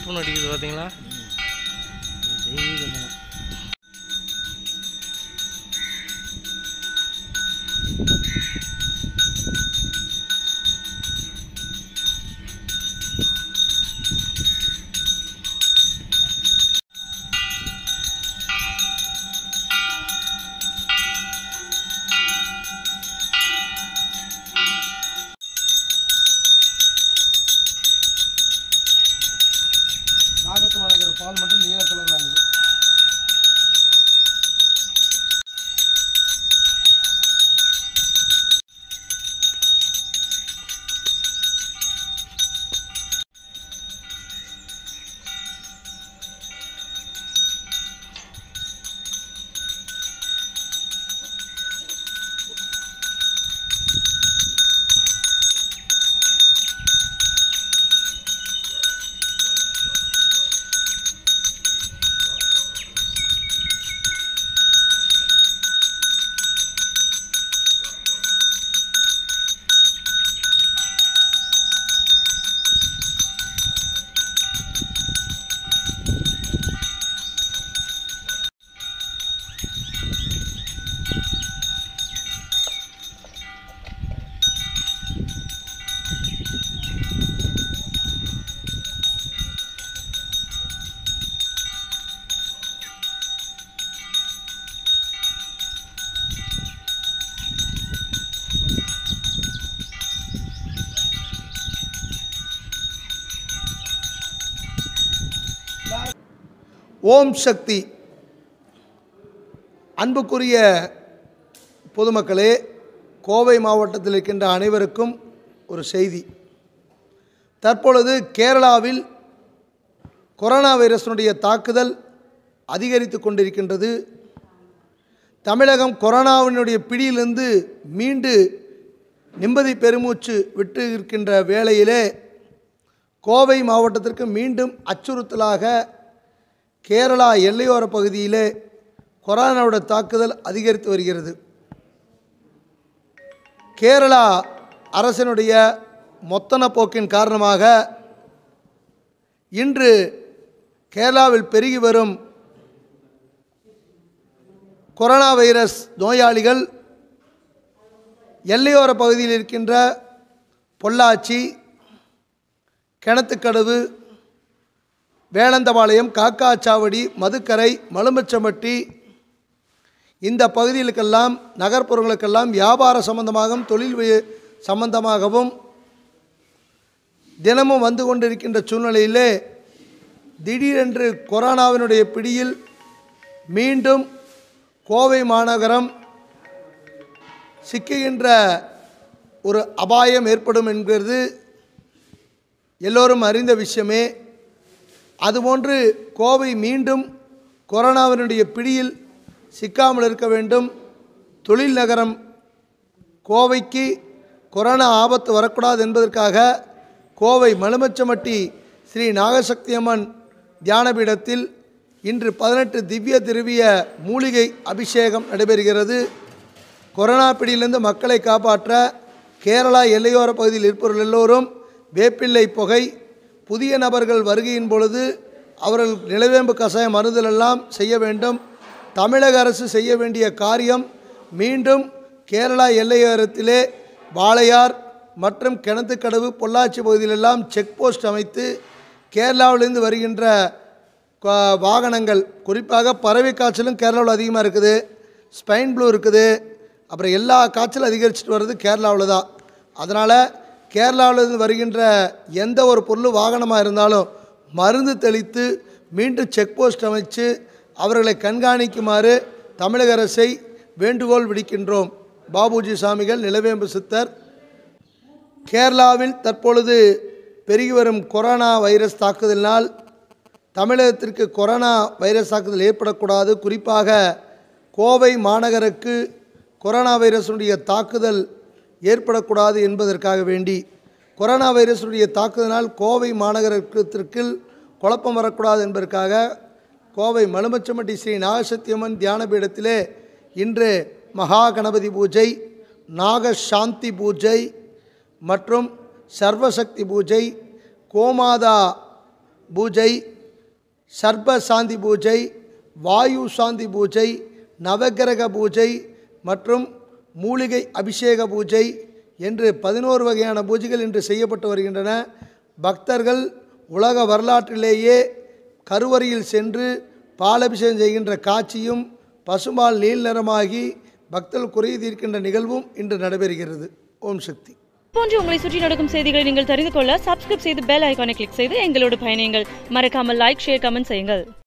சப்புன்னு அடிக்குது பார்த்தீங்களா தெய்வீக மனம் நாகத்து மணக்கிற பால் மட்டும் நீல கலர்ல ஆகுது ஓம் சக்தி அன்புக்குரிய பொதுமக்களே கோவை மாவட்டத்தில் இருக்கின்ற அனைவருக்கும் ஒரு செய்தி தற்பொழுது கேரளாவில் கொரோனா வைரஸினுடைய தாக்குதல் அதிகரித்து கொண்டிருக்கின்றது தமிழகம் கொரோனாவினுடைய பிடியிலிருந்து மீண்டு நிம்மதி பெருமூச்சு விட்டு இருக்கின்ற வேளையிலே கோவை மாவட்டத்திற்கு மீண்டும் அச்சுறுத்தலாக கேரளா எல்லையோர பகுதியிலே கொரோனாவோட தாக்குதல் அதிகரித்து வருகிறது கேரளா அரசினுடைய மொத்தன போக்கின் காரணமாக இன்று கேரளாவில் பெருகி வரும் கொரோனா வைரஸ் நோயாளிகள் எல்லையோர பகுதியில் இருக்கின்ற பொள்ளாச்சி கிணத்துக்கடவு வேளந்தபாளையம் காக்காச்சாவடி மதுக்கரை மலுமச்சம்பட்டி இந்த பகுதிகளுக்கெல்லாம் நகர்ப்புறங்களுக்கெல்லாம் வியாபார சம்பந்தமாகவும் தொழில் வி- சம்பந்தமாகவும் தினமும் வந்து கொண்டிருக்கின்ற சூழ்நிலையிலே திடீரென்று கொரோனாவினுடைய பிடியில் மீண்டும் கோவை மாநகரம் சிக்குகின்ற ஒரு அபாயம் ஏற்படும் என்கிறது எல்லோரும் அறிந்த விஷயமே அதுபோன்று கோவை மீண்டும் கொரோனாவினுடைய பிடியில் சிக்காமல் இருக்க வேண்டும் தொழில் நகரம் கோவைக்கு கொரோனா ஆபத்து வரக்கூடாது என்பதற்காக கோவை மலுமச்சமட்டி ஸ்ரீ நாகசக்தி அம்மன் தியானபீடத்தில் இன்று பதினெட்டு திவ்ய திருவிய மூலிகை அபிஷேகம் நடைபெறுகிறது கொரோனா பிடியிலிருந்து மக்களை காப்பாற்ற கேரளா எல்லையோர பகுதியில் இருப்பவர்கள் எல்லோரும் வேப்பிள்ளை புகை புதிய நபர்கள் வருகையின் பொழுது அவர்கள் நிலவேம்பு கஷாயம் மருந்தல் எல்லாம் செய்ய வேண்டும் தமிழக அரசு செய்ய வேண்டிய காரியம் மீண்டும் கேரளா எல்லையோரத்திலே வாளையார் மற்றும் கிணத்துக்கடவு பொள்ளாச்சி பகுதியிலெல்லாம் செக் போஸ்ட் அமைத்து கேரளாவிலிருந்து வருகின்ற கா- வாகனங்கள் குறிப்பாக பறவை காய்ச்சலும் கேரளாவில் அதிகமாக இருக்குது ஸ்பைன் ப்ளூ இருக்குது அப்புறம் எல்லா காய்ச்சலும் அதிகரிச்சுட்டு வர்றது கேரளாவில் தான் அதனால் கேரளாவிலிருந்து வருகின்ற எந்த ஒரு பொருள் வாகனமாக இருந்தாலும் மருந்து தெளித்து மீண்டும் செக் போஸ்ட் அமைச்சு அவர்களை கண்காணிக்குமாறு தமிழக அரசை வேண்டுகோள் விடுக்கின்றோம் பாபுஜி சாமிகள் நிலவேம்பு சித்தர் கேரளாவில் தற்பொழுது பெருகி வரும் கொரோனா வைரஸ் தாக்குதலினால் தமிழகத்திற்கு கொரோனா வைரஸ் தாக்குதல் ஏற்படக்கூடாது குறிப்பாக கோவை மாநகருக்கு கொரோனா வைரஸுடைய தாக்குதல் ஏற்படக்கூடாது என்பதற்காக வேண்டி கொரோனா வைரஸுடைய தாக்குதலினால் கோவை மாநகரத்திற்கு குழப்பம் வரக்கூடாது என்பதற்காக கோவை மலுமச்சம்பட்டி ஸ்ரீ நாகசத்தியம்மன் தியானபீடத்திலே இன்று மகா கணபதி பூஜை நாக சாந்தி பூஜை மற்றும் சர்வசக்தி பூஜை கோமாதா பூஜை சர்ப சாந்தி பூஜை வாயு சாந்தி பூஜை நவக்கிரக பூஜை மற்றும் மூலிகை அபிஷேக பூஜை என்று பதினோரு வகையான பூஜைகள் இன்று செய்யப்பட்டு வருகின்றன பக்தர்கள் உலக வரலாற்றிலேயே கருவறையில் சென்று பாலபிஷேகம் செய்கின்ற காட்சியும் பசுமால் நீல் நிறமாகி பக்தர்கள் குறை தீர்க்கின்ற நிகழ்வும் இன்று நடைபெறுகிறது ஓம் சக்தி போன்று உங்களை சுற்றி நடக்கும் செய்திகளை நீங்கள் தெரிந்து கொள்ள சப்ஸ்கிரைப் செய்து பெல் ஐகானை கிளிக் செய்து எங்களோடு பயணியுங்கள் மறக்காமல் லைக் ஷேர் கமெண்ட் செய்யுங்கள்